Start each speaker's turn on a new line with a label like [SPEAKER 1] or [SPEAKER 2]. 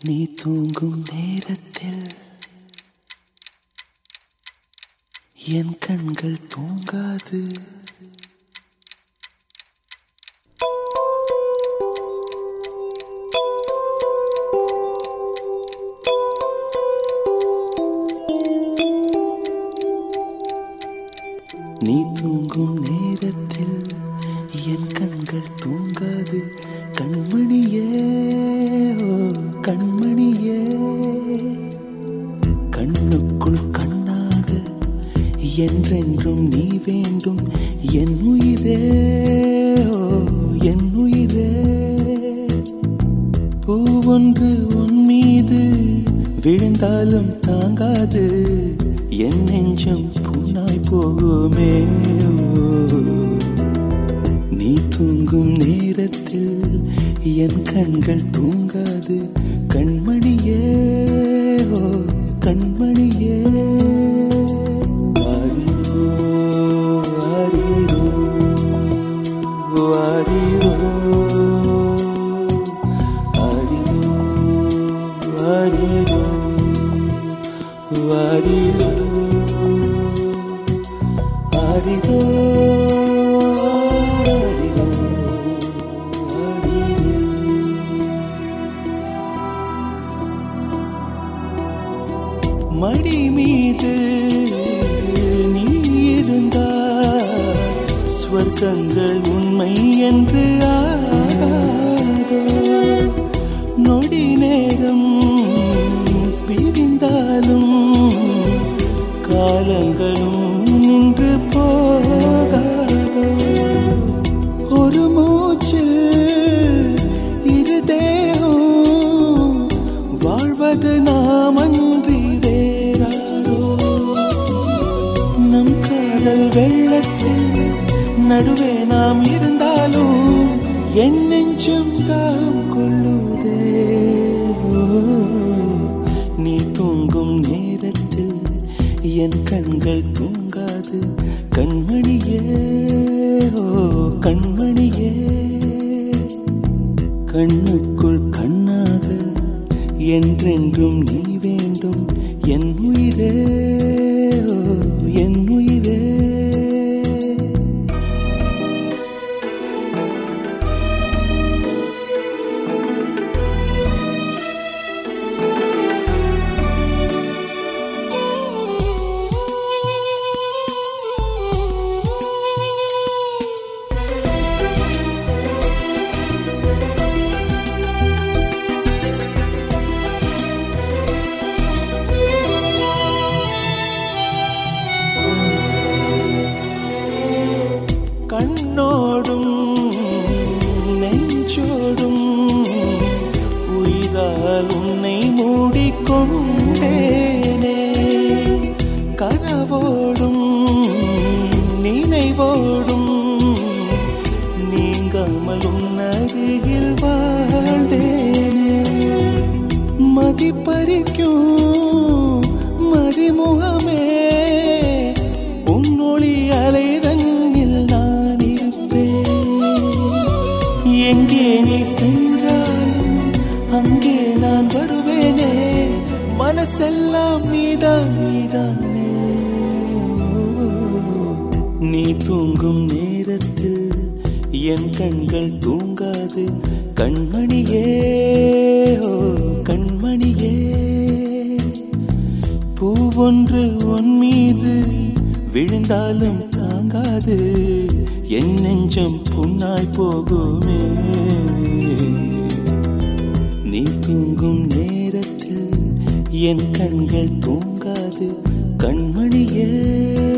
[SPEAKER 1] நீ தூங்கும் நேரத்தில் என் கண்கள் தூங்காது நீ தூங்கும் நேரத்தில் என் கண்கள் தூங்காது கண்மணியே ஓ கண்மணியே கண்ணுக்குள் கண்ணாக என்றென்றும் நீ வேண்டும் என் உயிரே ஓ என் உயிரே பூவொன்று உன் மீது விழுந்தாலும் தாங்காது என் நெஞ்சம் புண்ணாய் போகுமே ஓ. நீ தூங்கும் நேரத்தில் என் கண்கள் தூங்காது கண்மணியே ஓ கண்மணியே ஆரிரோ ஆரிரோ ஆரிரோ ஆரிரோ ஆரிரோ ஆரிரோ ஆரிரோ ஆரிரோ ஆரிரோ மடி மீது நீ இருந்தால் ஸ்வர்க்கங்கள் உண்மை என்று ஆகாதோ நொடி நேரம் பிரிந்தாலும் காலங்களும் நின்று போகாதோ ஒரு மூச்சில் இரு தேகம் வாழ்வது நாம் அன்றி வேறாரோ நம் காதல் வெள்ளத்தில் நடுவே நாம் இருந்தாலும் என் நெஞ்சம் தாம் கொள்ளுதே ஓ, நீ தூங்கும் நேரத்தில் என் கண்கள் தூங்காது கண்மணியே ஓ கண்மணியே கண்ணுக்குள் கண்ணாக என்றென்றும் நீ வேண்டும் என் உயிரே ஓ, என் உயிரே கண்ணோடும் நெஞ்சோடும் உயிரால் உன்னை மூடிக்கொண்டேனே கனவோடும் நினைவோடும் நீங்காமல் உன் அருகில் வாழ்ந்தேனே மதிப்பறிக்கும் மதிமுகமே உன்னொளி அலைதன்னில் நான் இருப்பேன் எங்கே நீ சென்றாலும் அங்கே நான் வருவேனே மனசெல்லாம் நீதான் நீதானே நீ தூங்கும் நேரத்தில் என் கண்கள் தூங்காது கண்மணியே ஓ கண்மணியே பூவொன்று உன் மீது விழுந்தாலும் தாங்காது என் நெஞ்சம் புண்ணாய் போகுமே நீ தூங்கும் நேரத்தில் என் கண்கள் தூங்காது கண்மணியே